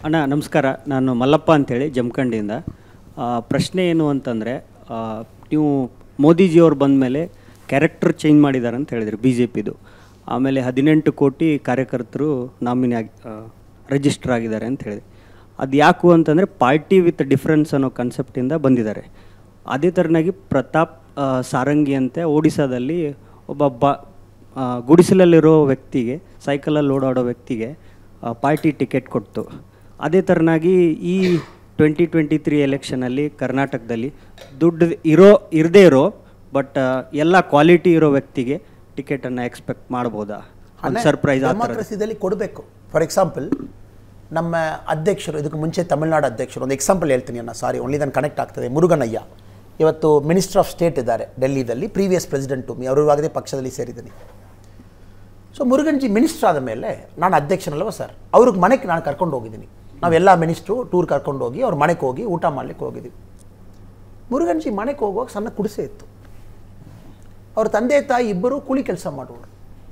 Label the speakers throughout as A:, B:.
A: ಅಣ್ಣ ನಮಸ್ಕಾರ ನಾನು ಮಲ್ಲಪ್ಪ ಅಂತೇಳಿ ಜಮಖಂಡಿಯಿಂದ ಆ, ಪ್ರಶ್ನೆ ಏನು ಅಂತಂದರೆ ನೀವು ಮೋದಿಜಿಯವ್ರು ಬಂದ ಮೇಲೆ ಕ್ಯಾರೆಕ್ಟರ್ ಚೇಂಜ್ ಮಾಡಿದ್ದಾರೆ ಅಂತ ಹೇಳಿದ್ರಿ ಬಿ ಜೆ ಪಿದು ಆಮೇಲೆ ಹದಿನೆಂಟು ಕೋಟಿ ಕಾರ್ಯಕರ್ತರು ನಾಮಿನಿ ಆಗಿ ರಿಜಿಸ್ಟರ್ ಆಗಿದ್ದಾರೆ ಅಂತ ಹೇಳಿದ್ರಿ ಅದು ಯಾಕು ಅಂತಂದರೆ ಪಾರ್ಟಿ ವಿತ್ ಡಿಫ್ರೆನ್ಸ್ ಅನ್ನೋ ಕಾನ್ಸೆಪ್ಟಿಂದ ಬಂದಿದ್ದಾರೆ ಅದೇ ಥರನಾಗಿ ಪ್ರತಾಪ್ ಆ, ಸಾರಂಗಿ ಅಂತೆ ಒಡಿಸ್ಸಾದಲ್ಲಿ ಒಬ್ಬ ಬ ಆ, ಗುಡಿಸಲಲ್ಲಿರೋ ವ್ಯಕ್ತಿಗೆ ಸೈಕಲಲ್ಲಿ ಓಡಾಡೋ ವ್ಯಕ್ತಿಗೆ ಪಾರ್ಟಿ ಟಿಕೆಟ್ ಕೊಡ್ತು ಅದೇ ಥರನಾಗಿ ಈ ಟ್ವೆಂಟಿ ಟ್ವೆಂಟಿ ತ್ರೀ ಎಲೆಕ್ಷನಲ್ಲಿ ಕರ್ನಾಟಕದಲ್ಲಿ ದುಡ್ಡು ಇರೋ ಇರದೇ ಇರೋ ಬಟ್ ಎಲ್ಲ ಕ್ವಾಲಿಟಿ ಇರೋ ವ್ಯಕ್ತಿಗೆ ಟಿಕೆಟನ್ನು ಎಕ್ಸ್ಪೆಕ್ಟ್ ಮಾಡ್ಬೋದಾ ಒಂದು ಸರ್ಪ್ರೈಸ್ ಆ ಥರ
B: ಡೆಮಾಕ್ರಸಿದಲ್ಲಿ ಕೊಡಬೇಕು ಫಾರ್ ಎಕ್ಸಾಂಪಲ್ ನಮ್ಮ ಅಧ್ಯಕ್ಷರು ಇದಕ್ಕೆ ಮುಂಚೆ ತಮಿಳ್ನಾಡು ಅಧ್ಯಕ್ಷರು ಒಂದು ಎಕ್ಸಾಂಪಲ್ ಹೇಳ್ತೀನಿ ಅಣ್ಣ ಸಾರಿ ಓನ್ಲಿ ನಾನು ಕನೆಕ್ಟ್ ಆಗ್ತದೆ ಮುರುಗನಯ್ಯ ಇವತ್ತು ಮಿನಿಸ್ಟರ್ ಆಫ್ ಸ್ಟೇಟ್ ಇದ್ದಾರೆ ಡೆಲ್ಲಿದಲ್ಲಿ ಪ್ರೀವಿಯಸ್ ಪ್ರೆಸಿಡೆಂಟು ಅವರು ಇವಾಗದೇ ಪಕ್ಷದಲ್ಲಿ ಸೇರಿದ್ದೀನಿ ಸೊ ಮುರುಗನ್ಜಿ ಮಿನಿಸ್ಟರ್ ಆದ ಮೇಲೆ ನಾನು ಅಧ್ಯಕ್ಷನಲ್ವ ಸರ್ ಅವ್ರಿಗೆ ಮನೆಗೆ ನಾನು ಕರ್ಕೊಂಡು ಹೋಗಿದ್ದೀನಿ ನಾವೆಲ್ಲ ಮಿನಿಸ್ಟ್ರು ಟೂರ್ ಕರ್ಕೊಂಡು ಹೋಗಿ ಅವ್ರ ಮನೆಗೆ ಹೋಗಿ ಊಟ ಮಾಡ್ಲಿಕ್ಕೆ ಹೋಗಿದ್ದೀವಿ ಮುರುಗನ್ಜಿ ಮನೆಗೆ ಹೋಗುವಾಗ ಸಣ್ಣ ಕುಡಿಸೆ ಇತ್ತು ಅವ್ರ ತಂದೆ ತಾಯಿ ಇಬ್ಬರು ಕೂಲಿ ಕೆಲಸ ಮಾಡೋರು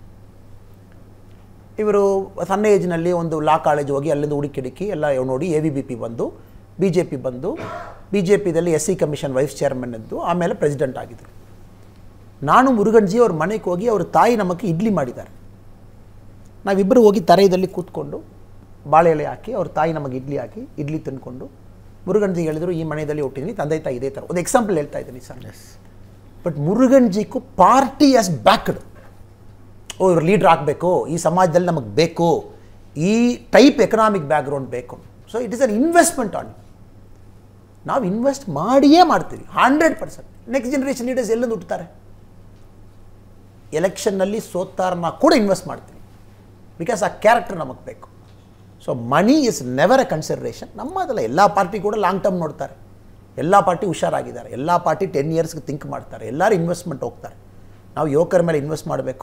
B: ಇವರು ಸಣ್ಣ ಏಜ್ನಲ್ಲಿ ಒಂದು ಲಾ ಕಾಲೇಜ್ ಹೋಗಿ ಅಲ್ಲಿಂದ ಹುಡುಕಿಡುಕಿ ಎಲ್ಲ ಇವ್ ನೋಡಿ ಎ ವಿ ಬಿ ಪಿ ಬಂದು ಬಿ ಜೆ ಪಿ ಬಂದು ಬಿ ಜೆ ಪಿದಲ್ಲಿ S C commission vice chairman ಇದ್ದು ಆಮೇಲೆ ಪ್ರೆಸಿಡೆಂಟ್ ಆಗಿದ್ರು ನಾನು ಮುರುಗನ್ಜಿ ಅವ್ರ ಮನೆಗೆ ಹೋಗಿ ಅವ್ರ ತಾಯಿ ನಮಗೆ ಇಡ್ಲಿ ಮಾಡಿದ್ದಾರೆ ನಾವಿಬ್ಬರು ಹೋಗಿ ತರೈದಲ್ಲಿ ಕೂತ್ಕೊಂಡು ಬಾಳೆ ಎಲೆ ಹಾಕಿ ಅವ್ರ ತಾಯಿ ನಮಗೆ ಇಡ್ಲಿ ಹಾಕಿ ಇಡ್ಲಿ ತಿನ್ಕೊಂಡು ಮುರುಗನ್ಜಿ ಹೇಳಿದ್ರು ಈ ಮನೆಯಲ್ಲಿ ಹುಟ್ಟಿದ್ದೀನಿ ತಂದೆ ತಾಯಿ ಇದೇ ಥರ ಒಂದು ಎಕ್ಸಾಂಪಲ್ ಹೇಳ್ತಾ ಇದ್ದೀನಿ ಸರ್ ಬಟ್ ಮುರುಗನ್ಜಿಗೂ ಪಾರ್ಟಿ ಆಸ್ ಬ್ಯಾಕ್ಡ್ ಓ ಇವ್ರು ಲೀಡ್ರ್ ಆಗಬೇಕು ಈ ಸಮಾಜದಲ್ಲಿ ನಮಗೆ ಬೇಕು ಈ ಟೈಪ್ ಎಕನಾಮಿಕ್ ಬ್ಯಾಕ್ಗ್ರೌಂಡ್ ಬೇಕು so it is an investment on ನಾವು ಇನ್ವೆಸ್ಟ್ ಮಾಡಿಯೇ ಮಾಡ್ತೀವಿ hundred percent next generation leaders ಎಲ್ಲಿಂದ ಹುಟ್ಟುತ್ತಾರೆ ಎಲೆಕ್ಷನ್ನಲ್ಲಿ ಸೋತಾರನ್ನ ಕೂಡ ಇನ್ವೆಸ್ಟ್ ಮಾಡ್ತೀವಿ ಬಿಕಾಸ್ ಆ ಕ್ಯಾರೆಕ್ಟರ್ ನಮಗೆ ಬೇಕು so money is never a consideration ನಮ್ಮದಲ್ಲ ಎಲ್ಲ ಪಾರ್ಟಿ ಕೂಡ ಲಾಂಗ್ ಟರ್ಮ್ ನೋಡ್ತಾರೆ ಎಲ್ಲ ಪಾರ್ಟಿ ಹುಷಾರಾಗಿದ್ದಾರೆ ಎಲ್ಲ ಪಾರ್ಟಿ ಟೆನ್ ಇಯರ್ಸ್ಗೆ ಥಿಂಕ್ ಮಾಡ್ತಾರೆ ಎಲ್ಲರೂ ಇನ್ವೆಸ್ಟ್ಮೆಂಟ್ ಹೋಗ್ತಾರೆ ನಾವು ಯುವಕರ ಮೇಲೆ ಇನ್ವೆಸ್ಟ್ ಮಾಡಬೇಕು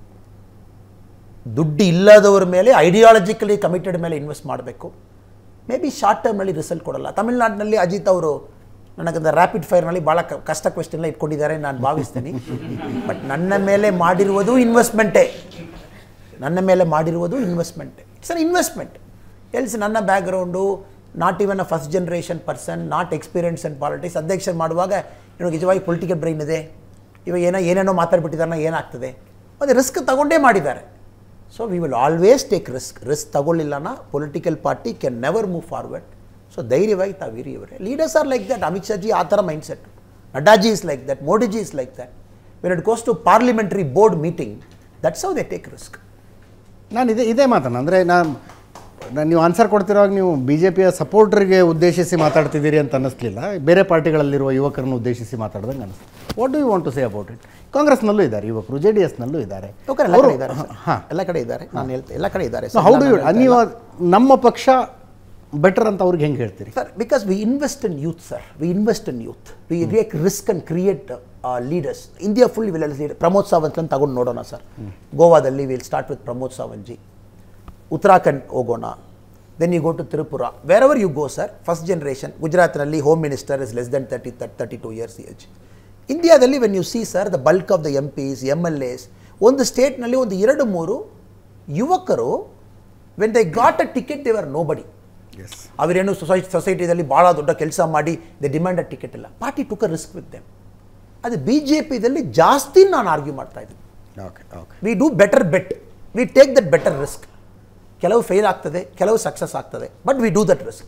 B: ದುಡ್ಡು ಇಲ್ಲದವ್ರ ಮೇಲೆ ಐಡಿಯಾಲಜಿಕಲಿ ಕಮಿಟೆಡ್ ಮೇಲೆ ಇನ್ವೆಸ್ಟ್ ಮಾಡಬೇಕು ಮೇ ಬಿ ಶಾರ್ಟ್ ಟರ್ಮ್ನಲ್ಲಿ ರಿಸಲ್ಟ್ ಕೊಡಲ್ಲ ತಮಿಳ್ನಾಡಿನಲ್ಲಿ ಅಜಿತ್ ಅವರು ನನಗಂದ ರ್ಯಾಪಿಡ್ ಫೈರ್ನಲ್ಲಿ ಭಾಳ ಕ- ಕಷ್ಟ ಕ್ವೆಶನ್ಲ ಇಟ್ಕೊಂಡಿದ್ದಾರೆ ನಾನು ಭಾವಿಸ್ತೀನಿ ಬಟ್ ನನ್ನ ಮೇಲೆ ಮಾಡಿರುವುದು ಇನ್ವೆಸ್ಟ್ಮೆಂಟೇ ನನ್ನ ಮೇಲೆ ಮಾಡಿರುವುದು ಇನ್ವೆಸ್ಟ್ಮೆಂಟೇ ಇಟ್ಸ್ ಅನ್ ಇನ್ವೆಸ್ಟ್ಮೆಂಟ್ ಎಲ್ಸ್ ನನ್ನ background not even a first generation person not experience in politics ಅಧ್ಯಕ್ಷ ಮಾಡುವಾಗ ಇವಾಗ ನಿಜವಾಗಿ ಪೊಲಿಟಿಕಲ್ ಬ್ರೈನ್ ಇದೆ ಇವಾಗ ಏನೋ ಏನೇನೋ ಮಾತಾಡ್ಬಿಟ್ಟಿದ್ದಾರೆ ಏನಾಗ್ತದೆ ಮತ್ತು ರಿಸ್ಕ್ ತಗೊಂಡೇ ಮಾಡಿದ್ದಾರೆ so we will always take risk risk ತಗೊಳ್ಳಿಲ್ಲನ political party can never move forward so ಧೈರ್ಯವಾಗಿ ತಾವಿರಿ ಇವರೇ leaders are like that Amit Shahji ಆ ಥರ mindset Naddaji is like that Modiji is like that when it goes to parliamentary board meeting that's how they take risk
C: ನಾನು ಇದೇ ಇದೇ ಮಾತನ್ನು ಅಂದರೆ ನಾನು ನಾನು ನೀವು ಆನ್ಸರ್ ಕೊಡ್ತಿರುವಾಗ ನೀವು ಬಿ ಜೆ ಪಿಯ ಸಪೋರ್ಟರ್ಗೆ ಉದ್ದೇಶಿಸಿ ಮಾತಾಡ್ತಿದ್ದೀರಿ ಅಂತ ಅನ್ನಿಸ್ಲಿಲ್ಲ ಬೇರೆ ಪಾರ್ಟಿಗಳಲ್ಲಿರುವ ಯುವಕರನ್ನು ಉದ್ದೇಶಿಸಿ ಮಾತಾಡ್ದಂಗೆ ಅನಿಸ್ತು what do you want to say about it ಕಾಂಗ್ರೆಸ್ನಲ್ಲೂ ಇದ್ದಾರೆ ಯುವಕರು ಜೆ ಡಿ ಎಸ್ನಲ್ಲೂ ಇದ್ದಾರೆ
B: ಯುವಕರು ಎಲ್ಲ
C: ಅವರು-
B: ಕಡೆ ಇದ್ದಾರೆ
C: ಹಾಂ
B: ಎಲ್ಲ ಕಡೆ ಇದ್ದಾರೆ ನಾನು ಹೇಳ್ತೇನೆ ಎಲ್ಲ ಕಡೆ ಇದ್ದಾರೆ
C: ಹೌ ಡು ಯು ನೀವು ನಮ್ಮ ಪಕ್ಷ ಬೆಟರ್ ಅಂತ ಅವ್ರಿಗೆ ಹೆಂಗೆ ಹೇಳ್ತೀರಿ
B: sir because we invest in youth sir we invest in youth we take risk and create leaders India full will leader Pramod Sawant ಅಂತ ತಗೊಂಡು ನೋಡೋಣ ಸರ್ ಗೋವಾದಲ್ಲಿ will start with Pramod Sawant Uttarakhand ಹೋಗೋಣ then you go to Tripura wherever you go sir first generation ಗುಜರಾತ್ನಲ್ಲಿ home minister is less then thirty thirty two years age ಇಂಡಿಯಾದಲ್ಲಿ when you see sir the bulk of the M Ps M L S ಒಂದು ಸ್ಟೇಟ್ನಲ್ಲಿ ಒಂದು ಎರಡು ಮೂರು ಯುವಕರು when they got a ticket they were nobody
C: ಎಸ್
B: ಅವರೇನು society ಸೊಸೈಟಿದಲ್ಲಿ ಭಾಳ ದೊಡ್ಡ ಕೆಲಸ ಮಾಡಿ ದ ಡಿಮ್ಯಾಂಡ್ ಅ ಟಿಕೆಟ್ ಇಲ್ಲ party took a risk with them ಅದು ಬಿ ಜೆ ಪಿದಲ್ಲಿ ಜಾಸ್ತಿ ನಾನು ಆರ್ಗ್ಯೂ ಮಾಡ್ತಾ ಇದ್ದೀನಿ
C: okay okay
B: we do better bet we take that better risk ಕೆಲವು ಫೇಲ್ ಆಗ್ತದೆ ಕೆಲವು ಸಕ್ಸಸ್ ಆಗ್ತದೆ but we do that risk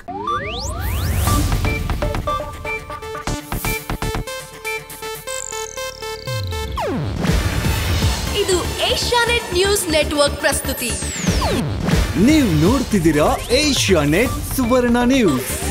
D: ಇದು ಏಷ್ಯಾನೆಟ್ ನ್ಯೂಸ್ ನೆಟ್ವರ್ಕ್ ಪ್ರಸ್ತುತಿ
E: ನೀವು ನೋಡ್ತಿದ್ದೀರಾ ಏಷ್ಯಾ ನೆಟ್ ಸುವರ್ಣ ನ್ಯೂಸ್